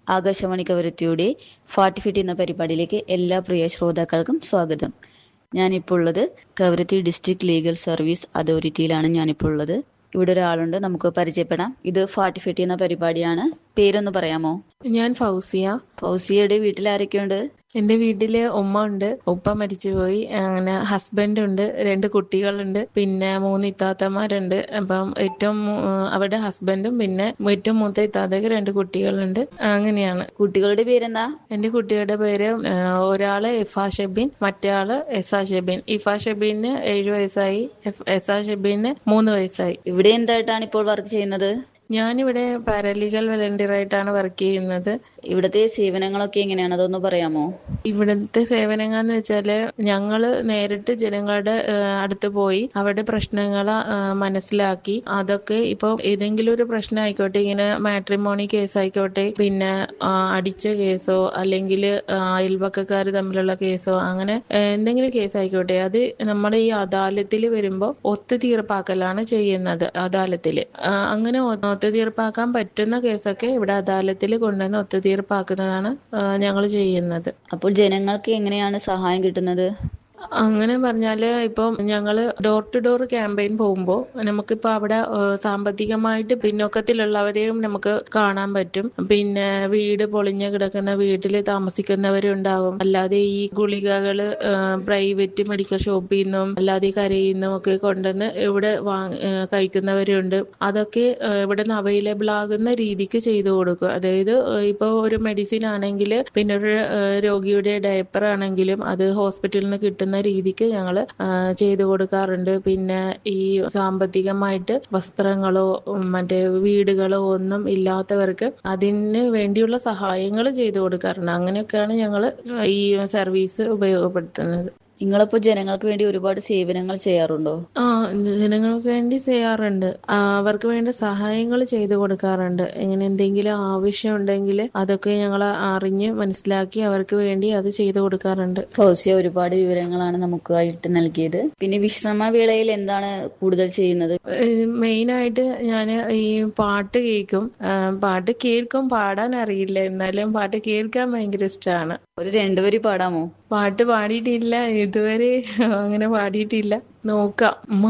Akashvani കവരത്തിയുടെ ഫാർട്ടി fit എന്ന പരിപാടിയിലേക്ക് എല്ലാ പ്രിയ ശ്രോതാക്കൾക്കും സ്വാഗതം ഞാനിപ്പോൾ ഉള്ളത് കവരത്തി ഡിസ്ട്രിക്ട് ലീഗൽ സർവീസ് അതോറിറ്റിയിലാണ് ഞാനിപ്പോൾ ഉള്ളത് ഇവിടെ ഒരാളുണ്ട് നമുക്ക് പരിചയപ്പെടാം ഇത് ഫാർട്ടി ഫിറ്റ് എന്ന പരിപാടിയാണ് പേരൊന്ന് പറയാമോ ഞാൻ ഫൗസിയ ഫൗസിയയുടെ വീട്ടിൽ ആരൊക്കെയുണ്ട് എന്റെ വീട്ടില് ഉമ്മ ഉണ്ട് ഉപ്പ മരിച്ചുപോയി അങ്ങനെ ഹസ്ബൻഡ് ഉണ്ട് രണ്ട് കുട്ടികളുണ്ട് പിന്നെ മൂന്ന് ഇത്താത്തമാരുണ്ട് അപ്പം ഏറ്റവും മൂ- അവരുടെ ഹസ്ബൻഡും പിന്നെ ഏറ്റവും മൂത്ത ഇത്താത്തക്ക് രണ്ട് കുട്ടികളുണ്ട് അങ്ങനെയാണ് കുട്ടികളുടെ പേരെന്താ എന്റെ കുട്ടിയുടെ പേര് ആ, ഒരാള് ഇഫ ഷെബിൻ മറ്റേ ആള് എസ ഷെബിൻ ഇഫ ഷെബിന് ഏഴു വയസ്സായി എഫ്- എസ ഷെബിന് മൂന്ന് വയസ്സായി ഇവിടെ എന്തായിട്ടാണ് ഇപ്പോൾ വർക്ക് ചെയ്യുന്നത് ഞാനിവിടെ പാരലീഗൽ വളണ്ടിയർ ആയിട്ടാണ് വർക്ക് ചെയ്യുന്നത് ഇവിടുത്തെ സേവനങ്ങളൊക്കെ എങ്ങനെയാണ് അതൊന്ന് പറയാമോ ഇവിടുത്തെ സേവനങ്ങൾ എന്ന് വെച്ചാല് ഞങ്ങള് നേരിട്ട് ജനങ്ങളുടെ ആ, അടുത്ത് പോയി അവരുടെ പ്രശ്നങ്ങൾ മനസ്സിലാക്കി അതൊക്കെ ഇപ്പൊ ഏതെങ്കിലും ഒരു പ്രശ്നം ആയിക്കോട്ടെ ഇങ്ങനെ മാട്രിമോണി കേസ് ആയിക്കോട്ടെ പിന്നെ ആ, അടിച്ച കേസോ അല്ലെങ്കിൽ അയൽപക്കക്കാർ തമ്മിലുള്ള കേസോ അങ്ങനെ ആ, എന്തെങ്കിലും കേസ് ആയിക്കോട്ടെ അത് നമ്മുടെ ഈ അദാലത്തിൽ വരുമ്പോൾ ഒത്തുതീർപ്പാക്കലാണ് ചെയ്യുന്നത് അദാലത്തിൽ അങ്ങനെ ഒ- ഒത്തുതീർപ്പാക്കാൻ പറ്റുന്ന കേസൊക്കെ ഇവിടെ അദാലത്തിൽ കൊണ്ടുവന്ന് ഒത്തുതീർപ്പാക്കുന്നതാണ് ഞങ്ങൾ ചെയ്യുന്നത് അപ്പോൾ ജനങ്ങൾക്ക് എങ്ങനെയാണ് സഹായം കിട്ടുന്നത് അങ്ങനെ പറഞ്ഞാല് ഇപ്പം ഞങ്ങള് ഡോർ ടു ഡോർ ക്യാമ്പയിൻ പോകുമ്പോൾ നമുക്കിപ്പോൾ അവിടെ ഏഹ്, സാമ്പത്തികമായിട്ട് പിന്നോക്കത്തിലുള്ളവരെയും നമുക്ക് കാണാൻ പറ്റും പിന്നെ വീട് പൊളിഞ്ഞു കിടക്കുന്ന വീട്ടിൽ താമസിക്കുന്നവരുണ്ടാവും അല്ലാതെ ഈ ഗുളികകള് പ്രൈവറ്റ് മെഡിക്കൽ ഷോപ്പിൽ നിന്നും അല്ലാതെ ഈ കരയിൽ നിന്നും ഒക്കെ കൊണ്ടുവന്ന് ഇവിടെ വാങ്ങ ഏഹ്, കഴിക്കുന്നവരുണ്ട് അതൊക്കെ ഏഹ്, ഇവിടെ നിന്ന് അവൈലബിൾ ആകുന്ന രീതിക്ക് ചെയ്തു കൊടുക്കും അതായത് ഇപ്പോൾ ഒരു മെഡിസിൻ ആണെങ്കിൽ പിന്നെ ഒരു ഏഹ്, രോഗിയുടെ ഡയപ്പർ ആണെങ്കിലും അത് ഹോസ്പിറ്റലിൽ നിന്ന് കിട്ടുന്ന രീതിക്ക് ഞങ്ങൾ ചെയ്തു കൊടുക്കാറുണ്ട് പിന്നെ ഈ സാമ്പത്തികമായിട്ട് വസ്ത്രങ്ങളോ ഉം, മറ്റേ വീടുകളോ ഒന്നും ഇല്ലാത്തവർക്ക് അതിന് വേണ്ടിയുള്ള സഹായങ്ങൾ ചെയ്തു കൊടുക്കാറുണ്ട് അങ്ങനെയൊക്കെയാണ് ഞങ്ങൾ ഈ സർവീസ് ഉപയോഗപ്പെടുത്തുന്നത് നിങ്ങളിപ്പോൾ ജനങ്ങൾക്ക് വേണ്ടി ഒരുപാട് സേവനങ്ങൾ ചെയ്യാറുണ്ടോ ആ ജനങ്ങൾക്ക് വേണ്ടി ചെയ്യാറുണ്ട് ആ, അവർക്ക് വേണ്ട സഹായങ്ങൾ ചെയ്തു കൊടുക്കാറുണ്ട് ഇങ്ങനെ എന്തെങ്കിലും ആവശ്യം ഉണ്ടെങ്കിൽ അതൊക്കെ ഞങ്ങൾ അറിഞ്ഞ് മനസ്സിലാക്കി അവർക്ക് വേണ്ടി അത് ചെയ്തു കൊടുക്കാറുണ്ട് ഫൗസിയ ഒരുപാട് വിവരങ്ങളാണ് നമുക്കായിട്ട് നൽകിയത് പിന്നെ വിശ്രമവേളയിൽ എന്താണ് കൂടുതൽ ചെയ്യുന്നത് മെയിനായിട്ട് ഞാൻ ഈ പാട്ട് കേൾക്കും ആ, പാട്ട് കേൾക്കും പാടാൻ അറിയില്ല എന്നാലും പാട്ട് കേൾക്കാൻ ഭയങ്കര ഇഷ്ടമാണ് ഒരു രണ്ടുപേരി പാടാമോ പാട്ട് പാടിയിട്ടില്ല ഇതുവരെ അങ്ങനെ പാടിയിട്ടില്ല നോക്കാം